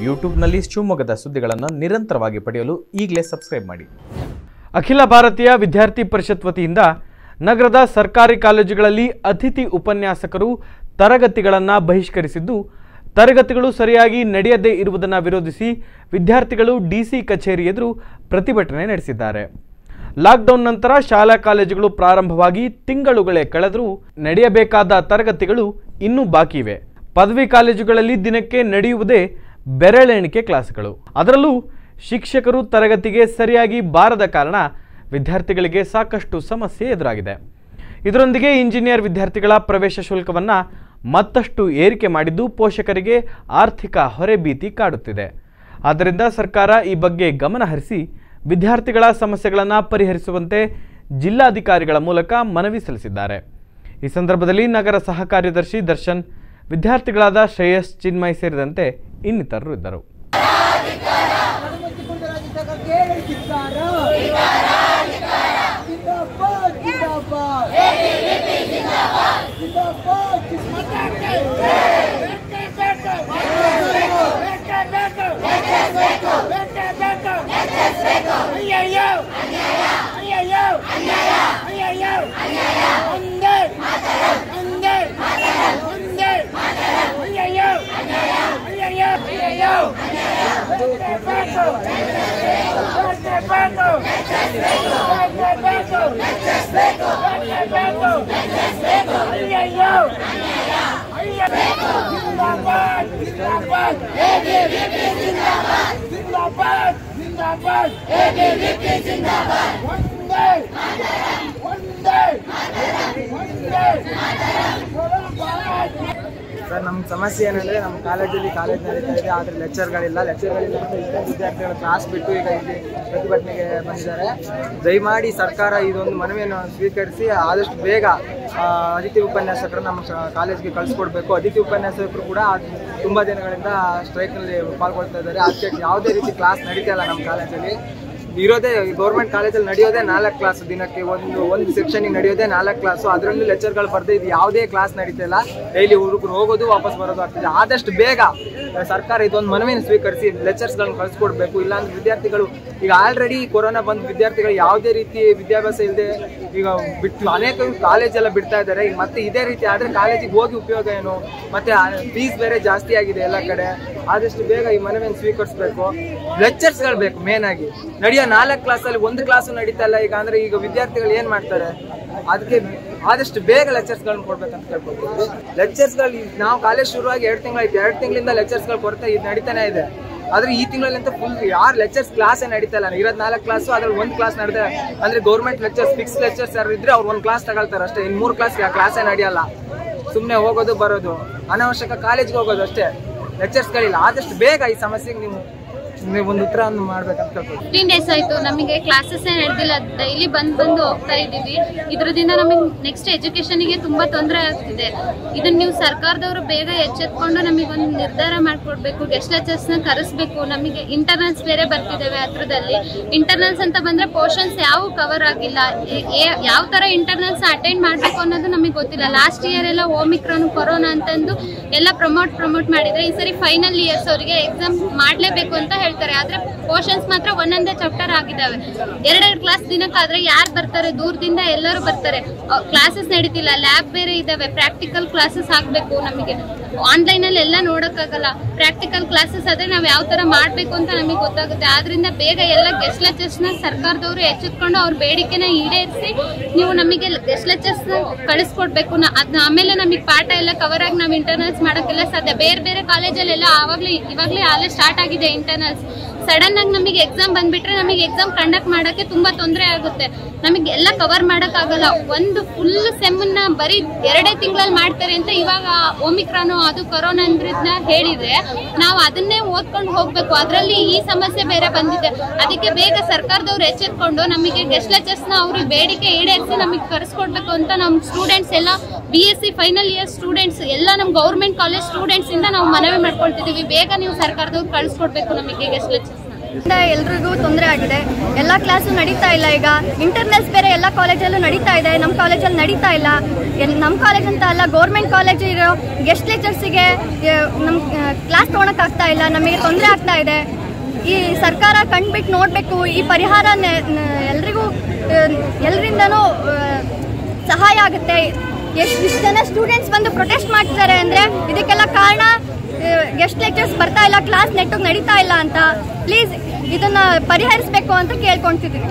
ಯೂಟ್ಯೂಬ್ನಲ್ಲಿ ಶಿವಮೊಗ್ಗದ ಸುದ್ದಿಗಳನ್ನು ನಿರಂತರವಾಗಿ ಪಡೆಯಲು ಈಗಲೇ ಸಬ್ಸ್ಕ್ರೈಬ್ ಮಾಡಿ ಅಖಿಲ ಭಾರತೀಯ ವಿದ್ಯಾರ್ಥಿ ಪರಿಷತ್ ವತಿಯಿಂದ ನಗರದ ಸರ್ಕಾರಿ ಕಾಲೇಜುಗಳಲ್ಲಿ ಅತಿಥಿ ಉಪನ್ಯಾಸಕರು ತರಗತಿಗಳನ್ನು ಬಹಿಷ್ಕರಿಸಿದ್ದು ತರಗತಿಗಳು ಸರಿಯಾಗಿ ನಡೆಯದೇ ಇರುವುದನ್ನು ವಿರೋಧಿಸಿ ವಿದ್ಯಾರ್ಥಿಗಳು ಡಿಸಿ ಕಚೇರಿ ಎದುರು ಪ್ರತಿಭಟನೆ ನಡೆಸಿದ್ದಾರೆ ಲಾಕ್ಡೌನ್ ನಂತರ ಶಾಲಾ ಕಾಲೇಜುಗಳು ಪ್ರಾರಂಭವಾಗಿ ತಿಂಗಳುಗಳೇ ಕಳೆದರೂ ನಡೆಯಬೇಕಾದ ತರಗತಿಗಳು ಇನ್ನೂ ಬಾಕಿ ಇವೆ ಪದವಿ ಕಾಲೇಜುಗಳಲ್ಲಿ ದಿನಕ್ಕೆ ನಡೆಯುವುದೇ ಬೆರಳೆಣಿಕೆ ಕ್ಲಾಸ್ಗಳು ಅದರಲ್ಲೂ ಶಿಕ್ಷಕರು ತರಗತಿಗೆ ಸರಿಯಾಗಿ ಬಾರದ ಕಾರಣ ವಿದ್ಯಾರ್ಥಿಗಳಿಗೆ ಸಾಕಷ್ಟು ಸಮಸ್ಯೆ ಎದುರಾಗಿದೆ ಇದರೊಂದಿಗೆ ಇಂಜಿನಿಯರ್ ವಿದ್ಯಾರ್ಥಿಗಳ ಪ್ರವೇಶ ಶುಲ್ಕವನ್ನು ಮತ್ತಷ್ಟು ಏರಿಕೆ ಮಾಡಿದ್ದು ಪೋಷಕರಿಗೆ ಆರ್ಥಿಕ ಹೊರೆಭೀತಿ ಕಾಡುತ್ತಿದೆ ಆದ್ದರಿಂದ ಸರ್ಕಾರ ಈ ಬಗ್ಗೆ ಗಮನ ಹರಿಸಿ ವಿದ್ಯಾರ್ಥಿಗಳ ಸಮಸ್ಯೆಗಳನ್ನು ಪರಿಹರಿಸುವಂತೆ ಜಿಲ್ಲಾಧಿಕಾರಿಗಳ ಮೂಲಕ ಮನವಿ ಸಲ್ಲಿಸಿದ್ದಾರೆ ಈ ಸಂದರ್ಭದಲ್ಲಿ ನಗರ ಸಹ ಕಾರ್ಯದರ್ಶಿ ದರ್ಶನ್ ವಿದ್ಯಾರ್ಥಿಗಳಾದ ಶ್ರೇಯಸ್ ಚಿನ್ಮಯ್ ಸೇರಿದಂತೆ ಇನ್ನಿತರರು ಇದ್ದರು ಸರ್ ನಮ್ಮ ಸಮಸ್ಯೆ ಏನಂದ್ರೆ ನಮ್ಮ ಕಾಲೇಜಲ್ಲಿ ಕಾಲೇಜ್ ನಡೀತಾ ಇದೆ ಆದರೆ ಲೆಕ್ಚರ್ಗಳಿಲ್ಲ ಲೆಕ್ಚರ್ಗಳಿಲ್ಲ ಅಂತ ಇಷ್ಟೊಂದು ವಿದ್ಯಾರ್ಥಿಗಳು ಕ್ಲಾಸ್ ಬಿಟ್ಟು ಈಗ ಇಲ್ಲಿ ಪ್ರತಿಭಟನೆಗೆ ಬಂದಿದ್ದಾರೆ ದಯಮಾಡಿ ಸರ್ಕಾರ ಇದೊಂದು ಮನವಿಯನ್ನು ಸ್ವೀಕರಿಸಿ ಆದಷ್ಟು ಬೇಗ ಆ, ಅತಿಥಿ ಉಪನ್ಯಾಸಕರು ನಮ್ಮ ಶ- ಕಾಲೇಜ್ಗೆ ಕಳಿಸ್ಕೊಡ್ಬೇಕು ಅತಿಥಿ ಉಪನ್ಯಾಸಕರು ಕೂಡ ತುಂಬ ದಿನಗಳಿಂದ ಸ್ಟ್ರೈಕ್ನಲ್ಲಿ ಪಾಲ್ಗೊಳ್ತಾ ಇದ್ದಾರೆ ಅದಕ್ಕೆ ಯಾವುದೇ ರೀತಿ ಕ್ಲಾಸ್ ನಡೀತಾ ಇಲ್ಲ ನಮ್ಮ ಕಾಲೇಜಲ್ಲಿ ಇರೋದೇ ಗೌರ್ಮೆಂಟ್ ಕಾಲೇಜಲ್ಲಿ ನಡೆಯೋದೇ ನಾಲ್ಕು ಕ್ಲಾಸ್ ದಿನಕ್ಕೆ ಒಂದು ಒಂದು ಸೆಕ್ಷನಿಗೆ ನಡೆಯೋದೇ ನಾಲ್ಕು ಕ್ಲಾಸು ಅದರಲ್ಲಿ ಲೆಕ್ಚರ್ಗಳು ಬರ್ದೇ ಇದು ಯಾವುದೇ ಕ್ಲಾಸ್ ನಡೀತಾ ಇಲ್ಲ ಡೈಲಿ ಹುಡುಗರು ಹೋಗೋದು ವಾಪಸ್ ಬರೋದು ಆಗ್ತಿದೆ ಆದಷ್ಟು ಬೇಗ ಸರ್ಕಾರ ಇದೊಂದು ಮನವಿಯನ್ನು ಸ್ವೀಕರಿಸಿ ಲೆಕ್ಚರ್ಸ್ಗಳನ್ನ ಕಳಿಸ್ಕೊಡ್ಬೇಕು ಇಲ್ಲಾಂದ್ರೆ ವಿದ್ಯಾರ್ಥಿಗಳು ಈಗ ಆಲ್ರೆಡಿ ಕೊರೋನಾ ಬಂದು ವಿದ್ಯಾರ್ಥಿಗಳು ಯಾವುದೇ ರೀತಿ ವಿದ್ಯಾಭ್ಯಾಸ ಇಲ್ಲದೆ ಈಗ ಬಿಟ್ಟು ಅನೇಕ ಕಾಲೇಜ್ ಎಲ್ಲ ಬಿಡ್ತಾ ಇದ್ದಾರೆ ಈಗ ಮತ್ತೆ ಇದೇ ರೀತಿ ಆದರೆ ಕಾಲೇಜಿಗೆ ಹೋಗಿ ಉಪಯೋಗ ಏನು ಮತ್ತೆ ಫೀಸ್ ಬೇರೆ ಜಾಸ್ತಿ ಆಗಿದೆ ಎಲ್ಲ ಕಡೆ ಆದಷ್ಟು ಬೇಗ ಈ ಮನವಿಯನ್ನು ಸ್ವೀಕರಿಸಬೇಕು ಲೆಕ್ಚರ್ಸ್ಗಳು ಬೇಕು ಮೇನ್ ಆಗಿ ನಡೆಯೋ ನಾಲ್ಕು ಕ್ಲಾಸಲ್ಲಿ ಒಂದು ಕ್ಲಾಸು ನಡೀತಾ ಇಲ್ಲ ಈಗ ಅಂದ್ರೆ ಈಗ ವಿದ್ಯಾರ್ಥಿಗಳು ಏನ್ ಮಾಡ್ತಾರೆ ಅದಕ್ಕೆ ಆದಷ್ಟು ಬೇಗ ಲೆಕ್ಚರ್ಸ್ಗಳನ್ನ ಕೊಡ್ಬೇಕಂತ ಕೇಳ್ಕೊತೀವಿ ಲೆಕ್ಚರ್ಸ್ಗಳು ನಾವು ಕಾಲೇಜ್ ಶುರುವಾಗಿ ಎರಡು ತಿಂಗಳಾಯ್ತು ಎರಡು ತಿಂಗಳಿಂದ ಲೆಕ್ಚರ್ಸ್ಗಳು ಕೊರತೆ ಇದು ನಡೀತಾನೆ ಇದೆ ಆದ್ರೆ ಈ ತಿಂಗಳಲ್ಲಿ ಅಂತ ಫುಲ್ ಯಾರು ಲೆಕ್ಚರ್ಸ್ ಕ್ಲಾಸೇ ನಡೀತಾ ಇಲ್ಲ ಇರೋದು ನಾಲ್ಕು ಕ್ಲಾಸು ಅದ್ರಲ್ಲಿ ಒಂದು ಕ್ಲಾಸ್ ನಡೆದ ಅಂದ್ರೆ ಗೌರ್ಮೆಂಟ್ ಲೆಕ್ಚರ್ಸ್ ಫಿಕ್ಸ್ ಲೆಕ್ಚರ್ಸ್ ಯಾರು ಇದ್ರೆ ಅವ್ರು ಒಂದು ಕ್ಲಾಸ್ ತಗೊಳ್ತಾರೆ ಅಷ್ಟೇ ಇನ್ನು ಮೂರು ಕ್ಲಾಸ್ ಕ್ಲಾಸೇ ನಡೆಯಲ್ಲ ಸುಮ್ಮನೆ ಹೋಗೋದು ಬರೋದು ಅನಾವಶ್ಯಕ ಕಾಲೇಜ್ಗೆ ಹೋಗೋದು ಅಷ್ಟೇ ಲೆಕ್ಚರ್ಸ್ಗಳಿಲ್ಲ ಆದಷ್ಟು ಬೇಗ ಈ ಸಮಸ್ಯೆಗೆ ನೀವು ನೀವು ಒಂದು ಉತ್ತರವನ್ನು ಮಾಡ್ಬೇಕಂತ ಕೇಳ್ಕೊಳ್ತೀನಿ ಫಿಫ್ಟೀನ್ ಡೇಸ್ ಆಯ್ತು ನಮಗೆ ಕ್ಲಾಸಸ್ ನಡೆದಿಲ್ಲ ಡೈಲಿ ಬಂದ್ ಬಂದು ಹೋಗ್ತಾ ಇದೀವಿ ಇದರಿಂದ ನಮಗೆ ನೆಕ್ಸ್ಟ್ ಎಜುಕೇಶನ್ಗೆ ತುಂಬಾ ತೊಂದರೆ ಆಗ್ತಿದೆ ಇದನ್ನ ನೀವು ಸರ್ಕಾರದವರು ಬೇಗ ಎಚ್ಚೆತ್ಕೊಂಡು ನಮಗೆ ಒಂದು ನಿರ್ಧಾರ ಮಾಡ್ಕೊಡ್ಬೇಕು ಗೆಸ್ಟ್ ಲೆಕ್ಚರ್ಸ್ ನ ಕರೆಸ್ಬೇಕು ನಮಗೆ ಇಂಟರ್ನಲ್ಸ್ ಬೇರೆ ಬರ್ತಿದ್ದಾವೆ ಹತ್ರದಲ್ಲಿ ಇಂಟರ್ನಲ್ಸ್ ಅಂತ ಬಂದ್ರೆ ಪೋರ್ಷನ್ಸ್ ಯಾವ ಕವರ್ ಆಗಿಲ್ಲ ಯಾವ ತರ ಇಂಟರ್ನಲ್ಸ್ ಅಟೆಂಡ್ ಮಾಡ್ಬೇಕು ಅನ್ನೋದು ನಮಗೆ ಗೊತ್ತಿಲ್ಲ ಲಾಸ್ಟ್ ಇಯರ್ ಎಲ್ಲ ಓಮಿಕ್ರಾನ್ ಕೊರೋನಾ ಅಂತಂದು ಎಲ್ಲ ಪ್ರಮೋಟ್ ಪ್ರಮೋಟ್ ಮಾಡಿದ್ರೆ ಈ ಸರಿ ಫೈನಲ್ ಇಯರ್ಸ್ ಅವರಿಗೆ ಎಕ್ಸಾಮ್ ಮಾಡ್ಲೇಬೇಕು ಅಂತ ಹೇಳ್ತಾರೆ ಆದ್ರೆ ಪೋರ್ಷನ್ಸ್ ಮಾತ್ರ ಒಂದೊಂದೇ ಚಾಪ್ಟರ್ ಆಗಿದ್ದಾವೆ ಎರಡೆರಡು ಕ್ಲಾಸ್ ದಿನಕ್ಕಾದ್ರೆ ಯಾರು ಬರ್ತಾರೆ ದೂರದಿಂದ ಎಲ್ಲರೂ ಬರ್ತಾರೆ ಕ್ಲಾಸಸ್ ನಡೀತಿಲ್ಲ ಲ್ಯಾಬ್ ಬೇರೆ ಇದಾವೆ ಪ್ರಾಕ್ಟಿಕಲ್ ಕ್ಲಾಸಸ್ ಆಗ್ಬೇಕು ನಮಗೆ ಆನ್ಲೈನ್ ಅಲ್ಲಿ ಎಲ್ಲ ನೋಡಕ್ಕಾಗಲ್ಲ ಪ್ರಾಕ್ಟಿಕಲ್ ಕ್ಲಾಸಸ್ ಆದ್ರೆ ನಾವ್ ಯಾವ ತರ ಮಾಡ್ಬೇಕು ಅಂತ ನಮಗೆ ಗೊತ್ತಾಗುತ್ತೆ ಆದ್ರಿಂದ ಬೇಗ ಎಲ್ಲ ಗೆಸ್ಟ್ ಲೆಕ್ಚರ್ಸ್ ನ ಸರ್ಕಾರದವರು ಎಚ್ಚೆತ್ಕೊಂಡು ಅವ್ರ ಬೇಡಿಕೆನ ಈಡೇರಿಸಿ ನೀವು ನಮಗೆ ಗೆಸ್ಟ್ ಲೆಕ್ಚರ್ಸ್ ಕಳಿಸ್ಕೊಡ್ಬೇಕು ನ- ಅದ್ನ ಆಮೇಲೆ ನಮಗೆ ಪಾಠ ಎಲ್ಲ ಕವರ್ ಆಗಿ ನಾವು ಇಂಟರ್ನಲ್ಸ್ ಮಾಡೋಕ್ಕೆಲ್ಲ ಸಾಧ್ಯ ಬೇರೆ ಬೇರೆ ಕಾಲೇಜಲ್ಲೆಲ್ಲ ಆವಾಗ್ಲೇ ಇವಾಗ್ಲೇ ಆಲೇ ಸ್ಟಾರ್ಟ್ ಆಗಿದೆ ಇಂಟರ್ನಲ್ಸ್ ಸಡನ್ ಆಗಿ ನಮಗೆ ಎಕ್ಸಾಮ್ ಬಂದ್ಬಿಟ್ರೆ ನಮಗೆ ಎಕ್ಸಾಮ್ ಕಂಡಕ್ಟ್ ಮಾಡಕ್ಕೆ ತುಂಬಾ ತೊಂದರೆ ಆಗುತ್ತೆ ನಮಗೆ ಎಲ್ಲ ಕವರ್ ಮಾಡಕ್ ಆಗಲ್ಲ ಒಂದು ಫುಲ್ ಸೆಮ್ನ ಬರೀ ಎರಡೇ ತಿಂಗಳಲ್ಲಿ ಮಾಡ್ತಾರೆ ಅಂತ ಇವಾಗ ಓಮಿಕ್ರಾನು ಅದು ಕೊರೋನಾ ಅಂದ್ರಿಂದ ಹೇಳಿದ್ರೆ ನಾವು ಅದನ್ನೇ ಓದ್ಕೊಂಡು ಹೋಗ್ಬೇಕು ಅದರಲ್ಲಿ ಈ ಸಮಸ್ಯೆ ಬೇರೆ ಬಂದಿದೆ ಅದಕ್ಕೆ ಬೇಗ ಸರ್ಕಾರದವ್ರು ಎಚ್ಚೆತ್ಕೊಂಡು ನಮಗೆ ಗೆಸ್ಟ್ ಲೆಕ್ಚರ್ಸ್ ನ ಅವ್ರಿಗೆ ಬೇಡಿಕೆ ಈಡೇರಿಸಿ ನಮಗೆ ಕರೆಸ್ಕೊಡ್ಬೇಕು ಅಂತ ನಮ್ಮ ಸ್ಟೂಡೆಂಟ್ಸ್ ಎಲ್ಲ B S C final year students ಎಲ್ಲ ನಮ್ಮ ಗೌರ್ಮೆಂಟ್ ಕಾಲೇಜ್ ಸ್ಟೂಡೆಂಟ್ಸ್ ಇಂದ ನಾವು ಮನವಿ ಮಾಡ್ಕೊಳ್ತಿದೀವಿ ಬೇಗ ನೀವು ಸರ್ಕಾರದವ್ರು ಕಳಿಸ್ಕೊಡ್ಬೇಕು ನಮಗೆ ಗೆಸ್ಟ್ ಲೆಕ್ಚರ್ಸ್ ಎಲ್ರಿಗೂ ತೊಂದರೆ ಆಗಿದೆ ಎಲ್ಲ ಕ್ಲಾಸು ನಡೀತಾ ಇಲ್ಲ ಈಗ ಇಂಟರ್ನಲ್ಸ್ ಬೇರೆ ಎಲ್ಲ ಕಾಲೇಜಲ್ಲೂ ನಡೀತಾ ಇದೆ ನಮ್ಮ ಕಾಲೇಜಲ್ಲಿ ನಡೀತಾ ಇಲ್ಲ ಎಲ್- ನಮ್ಮ ಕಾಲೇಜ್ ಅಂತ ಅಲ್ಲ ಗೌರ್ಮೆಂಟ್ ಕಾಲೇಜ್ ಇರೋ ಗೆಸ್ಟ್ ಲೆಕ್ಚರ್ಸಿಗೆ ನಮ್ಮ ಕ್ಲಾಸ್ ತೊಗೊಳಕ್ ಆಗ್ತಾ ಇಲ್ಲ ನಮಗೆ ತೊಂದರೆ ಆಗ್ತಾ ಇದೆ ಈ ಸರ್ಕಾರ ಕಣ್ಬಿಟ್ಟು ನೋಡಬೇಕು ಈ ಪರಿಹಾರ ಎಲ್ರಿಗೂ ಎಲ್ಲರಿಂದನೂ ಸಹಾಯ ಆಗುತ್ತೆ ಎಷ್ಟು ಇಷ್ಟು ಜನ ಸ್ಟೂಡೆಂಟ್ಸ್ ಬಂದು ಪ್ರೊಟೆಸ್ಟ್ ಮಾಡ್ತಿದ್ದಾರೆ ಅಂದರೆ ಇದಕ್ಕೆಲ್ಲ ಕಾರಣ ಗೆಸ್ಟ್ ಲೆಕ್ಚರ್ಸ್ ಬರ್ತಾ ಇಲ್ಲ ಕ್ಲಾಸ್ ನೆಟ್ಟಿಗೆ ನಡೀತಾ ಇಲ್ಲ ಅಂತ ಪ್ಲೀಸ್ ಇದನ್ನ ಪರಿಹರಿಸಬೇಕು ಅಂತ ಕೇಳ್ಕೊಂತಿದ್ವಿ